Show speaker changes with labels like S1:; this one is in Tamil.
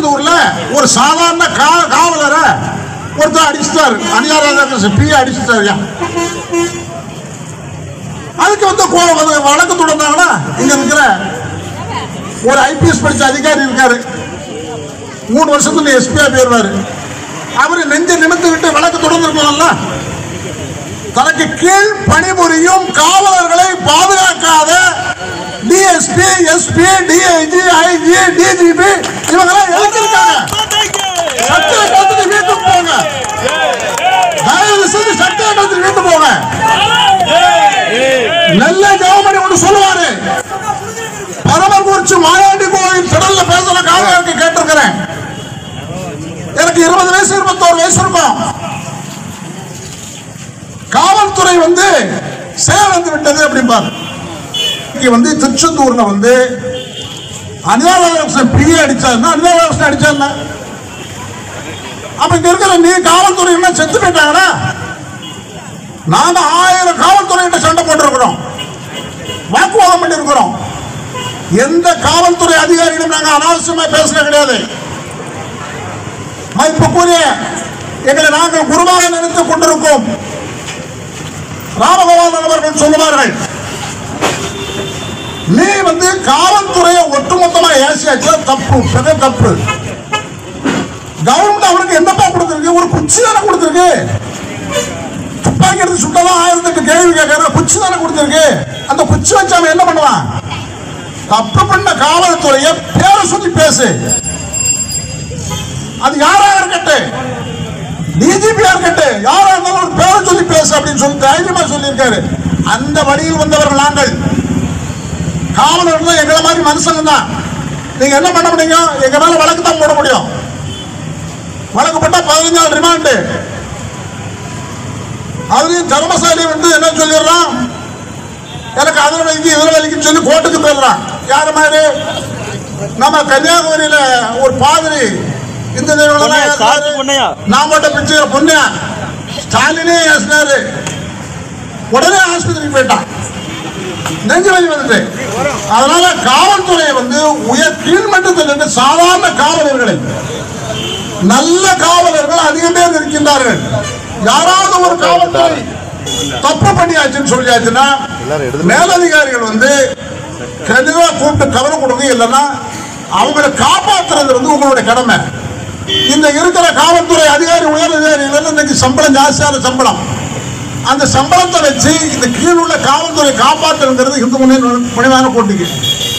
S1: திருச்செந்தூர்ல ஒரு சாதாரண கா- காவலரை ஒருத்தர் அடிச்சிட்டாரு அனியா ராதாகிருஷ்ணன் பி அடிச்சிட்டாருயா அதுக்கு வந்து கோ- வந்து வழக்கு தொடர்ந்தாங்கன்னா இங்க இருக்கிற ஒரு ஐபிஎஸ் படிச்ச அதிகாரி இருக்காரு மூணு வருஷத்துல எஸ்பியா போயிருவாரு அவரு நெஞ்ச நிமித்து விட்டு வழக்கு தொடர்ந்துருக்கலாம்ல தனக்கு கீழ் பணிபுரியும் காவலர்களை பாதுகாக்காத DSP SP DIG IG DGP இவங்கெல்லாம் எழுதியிருக்காங்க சட்டத்தை பார்த்துட்டு வீட்டுக்கு போங்க தயவு செஞ்சு சட்டத்தை பார்த்துட்டு வீட்டுக்கு போங்க நல்ல ஜெவமணி ஒன்று சொல்லுவாரு பரமர் குறிச்சு மாயாண்டி கோயில் திடல்ல பேசுற காவலருக்கு கேட்டிருக்கிறேன் எனக்கு இருபது வயசு இருபத்தோரு வயசு இருக்கும் காவல்துறை வந்து செயலந்து விட்டது அப்படிம்பாரு இங்க வந்து திருச்செந்தூர்ல வந்து அனிதாராகிருஷ்ணன் பிஏ அடிச்சாருன்னா அனிதாராகிருஷ்ணன் அடிச்சாருன்னா அப்ப இங்க இருக்கிற நீ காவல்துறை என்ன செத்து போயிட்டாங்கன்னா நாங்க ஆயிரம் காவல்துறையிட்ட சண்டை போட்டிருக்கிறோம் வாக்குவாதம் பண்ணியிருக்கிறோம் எந்த காவல்துறை அதிகாரிகளும் நாங்க அனாவசியமா பேசுற கிடையாது மதிப்புக்குரிய எங்களை நாங்கள் குருவாக நினைத்துக் கொண்டிருக்கோம் ராமகோபாலன் அவர்கள் சொல்லுவார்கள் நீ வந்து காவல்துறையை ஒட்டுமொத்தமா ஏசியாச்சு தப்பு பெரிய தப்பு கவர்மெண்ட் அவருக்கு என்னப்பா கொடுத்திருக்கு ஒரு குச்சி தானே கொடுத்திருக்கு துப்பாக்கி எடுத்து சுட்டதான் ஆயிரத்தி எட்டு கேள்வி கேட்கற குச்சி தானே கொடுத்திருக்கு அந்த குச்சி வச்சு அவன் என்ன பண்ணுவான் தப்பு பண்ண காவல்துறையை பேரை சொல்லி பேசு அது யாராக இருக்கட்டும் டிஜிபியா இருக்கட்டும் யாரா இருந்தாலும் ஒரு பேரை சொல்லி பேசு அப்படின்னு சொல்லி தைரியமா சொல்லியிருக்காரு அந்த வழியில் வந்தவர்கள் நாங்கள் காவலர்கள் எங்களை மாதிரி மனுஷங்க தான் நீங்க என்ன பண்ண முடியும் எங்க மேல வழக்கு தான் போட முடியும் வழக்கு போட்டா பதினஞ்சு நாள் ரிமாண்டு அதுலயும் தர்மசாலி வந்து என்ன சொல்லிடுறான் எனக்கு அதில் வலிக்கு இதில் வலிக்குன்னு சொல்லி கோர்ட்டுக்கு போயிடுறான் யார் மாதிரி நம்ம கன்னியாகுமரியில ஒரு பாதிரி இந்த
S2: பொன்னையா, சார்ஜ் பொன்னையா.
S1: நான் மட்டும் பிச்சை பொண்ணா ஸ்டாலினே ஏசினாரு உடனே ஆஸ்பத்திரிக்கு போயிட்டான் நெஞ்சு வலி வந்துட்டு அதனால காவல்துறை வந்து உயர் கீழ்மட்டத்தில் இருந்து சாதாரண காவலர்களை நல்ல காவலர்கள் அதிகம் பேர் இருக்கின்றார்கள் யாராவது ஒரு காவல்துறை தப்பு பண்ணியாச்சுன்னு சொல்லியாச்சுன்னா மேலதிகாரிகள் வந்து தெளிவா கூப்பிட்டு கவனம் கொடுங்க இல்லைன்னா அவங்களை காப்பாத்துறது வந்து உங்களுடைய கடமை இந்த இருக்கிற காவல்துறை அதிகாரி உயர் அதிகாரிகள் இன்னைக்கு சம்பளம் ஜாஸ்தியான சம்பளம் அந்த சம்பளத்தை வச்சு இந்த கீழ் உள்ள காவல்துறை காப்பாற்றுங்கிறது இந்து முன்னேற்ற பணிவான போட்டிக்கு